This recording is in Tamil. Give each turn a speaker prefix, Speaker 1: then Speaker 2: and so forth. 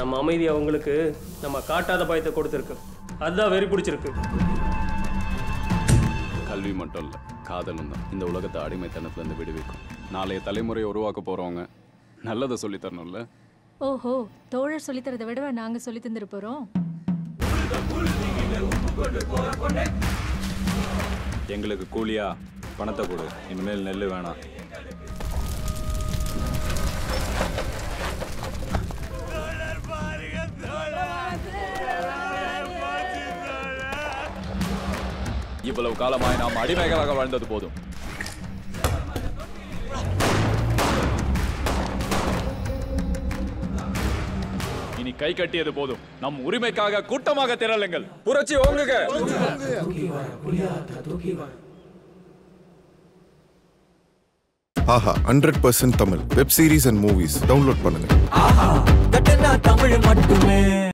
Speaker 1: நம்ம அமைதி அவங்களுக்கு நம்ம காட்டாத பயத்தை கொடுத்துருக்கு அதுதான் வெறி பிடிச்சிருக்கு
Speaker 2: கல்வி மட்டும் இல்லை காதலும் தான் இந்த உலகத்தை அடிமைத்தனத்துலேருந்து விடுவிக்கும் நாளைய தலைமுறையை உருவாக்க போகிறவங்க நல்லதை சொல்லித் தரணும்ல
Speaker 3: ஓஹோ தோழர் சொல்லித் தரதை விடவா நாங்க சொல்லி தந்துட்டு போறோம்
Speaker 4: எங்களுக்கு கூலியா பணத்தை கொடு இனிமேல் நெல் வேணாம்
Speaker 2: இவ்வளவு காலமாய் நாம் அடிமைகளாக வாழ்ந்தது போதும் இனி கை கட்டியது போதும் நம் உரிமைக்காக கூட்டமாக திரளுங்கள் புரட்சி ஓங்குக
Speaker 5: ஆஹா hundred percent Tamil web series and movies download பண்ணுங்க
Speaker 6: தமிழ் மட்டுமே